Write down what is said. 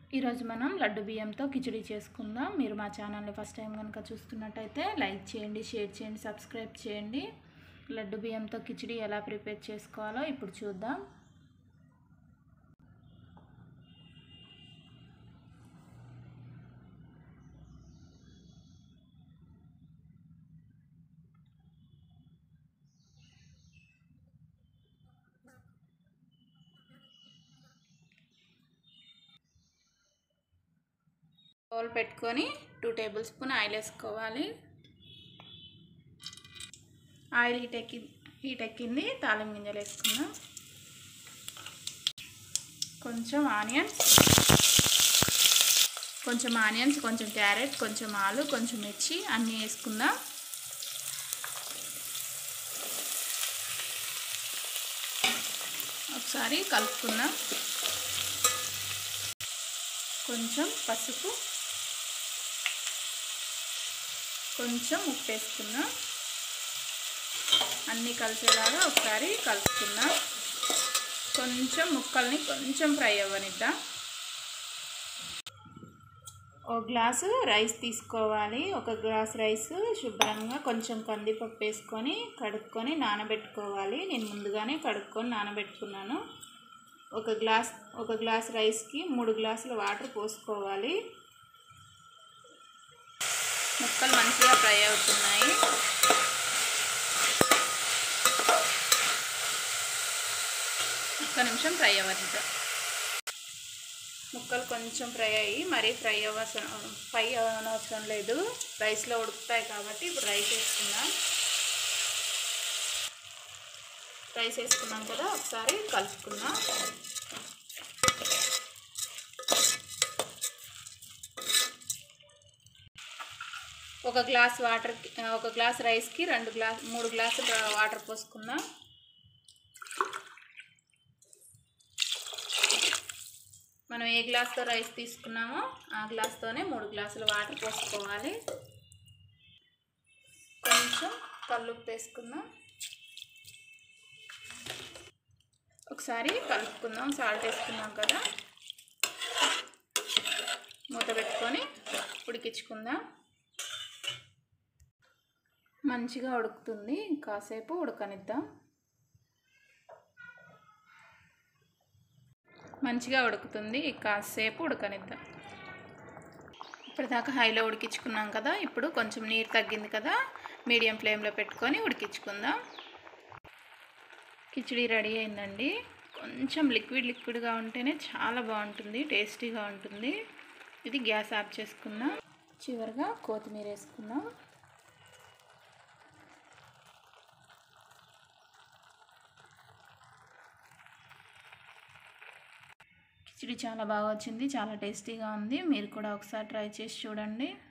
ఈరోజు మనం లడ్డు బియ్యంతో కిచడీ చేసుకుందాం మీరు మా ఛానల్ని ఫస్ట్ టైం కనుక చూస్తున్నట్టయితే లైక్ చేయండి షేర్ చేయండి సబ్స్క్రైబ్ చేయండి లడ్డు బియ్యంతో కిచడీ ఎలా ప్రిపేర్ చేసుకోవాలో ఇప్పుడు చూద్దాం బౌల్ పెట్టుకొని టూ టేబుల్ స్పూన్ ఆయిల్ వేసుకోవాలి ఆయిల్ హీట్ ఎక్కి హీట్ ఎక్కింది తాలింపు గింజలు వేసుకుందాం కొంచెం ఆనియన్స్ కొంచెం ఆనియన్స్ కొంచెం క్యారెట్ కొంచెం ఆలు కొంచెం మిర్చి అన్నీ వేసుకుందాం ఒకసారి కలుపుకుందాం కొంచెం పసుపు కొంచెం ఉప్పు వేసుకుందాం అన్నీ కలిసేలాగా ఒకసారి కలుపుకుందాం కొంచెం ముక్కల్ని కొంచెం ఫ్రై అవ్వనిద్దాం ఒక గ్లాసు రైస్ తీసుకోవాలి ఒక గ్లాస్ రైస్ శుభ్రంగా కొంచెం కందిపప్పు వేసుకొని కడుక్కొని నానబెట్టుకోవాలి నేను ముందుగానే కడుక్కొని నానబెట్టుకున్నాను ఒక గ్లాస్ ఒక గ్లాస్ రైస్కి మూడు గ్లాసుల వాటర్ పోసుకోవాలి ముక్కలు మంచిగా ఫ్రై అవుతున్నాయి ఒక్క నిమిషం ఫ్రై అవ్వదు ముక్కలు కొంచెం ఫ్రై అయ్యి మరీ ఫ్రై అవ్వసరం ఫ్రై అవ్వనవసరం లేదు రైస్లో ఉడుకుతాయి కాబట్టి ఇప్పుడు రైస్ వేసుకుందాం రైస్ వేసుకున్నాం కదా ఒకసారి కలుపుకుందాం ఒక గ్లాస్ వాటర్కి ఒక గ్లాస్ రైస్కి రెండు గ్లాస్ మూడు గ్లాసులు వాటర్ పోసుకుందాం మనం ఏ గ్లాస్తో రైస్ తీసుకున్నామో ఆ గ్లాస్తోనే మూడు గ్లాసులు వాటర్ పోసుకోవాలి కొంచెం కల్లుప్పు వేసుకుందాం ఒకసారి కలుపుకుందాం సాల్ట్ వేసుకున్నాం కదా మూత పెట్టుకొని ఉడికించుకుందాం మంచిగా ఉడుకుతుంది కాసేపు ఉడకనిద్దాం మంచిగా ఉడుకుతుంది కాసేపు ఉడకనిద్దాం ఇప్పటిదాకా హైలో ఉడికించుకున్నాం కదా ఇప్పుడు కొంచెం నీరు తగ్గింది కదా మీడియం ఫ్లేమ్లో పెట్టుకొని ఉడికించుకుందాం కిచిడి రెడీ అయిందండి కొంచెం లిక్విడ్ లిక్విడ్గా ఉంటేనే చాలా బాగుంటుంది టేస్టీగా ఉంటుంది ఇది గ్యాస్ ఆఫ్ చేసుకుందాం చివరిగా కొత్తిమీర వేసుకుందాం కిచిడి చాలా బాగా వచ్చింది చాలా టేస్టీగా ఉంది మీరు కూడా ఒకసారి ట్రై చేసి చూడండి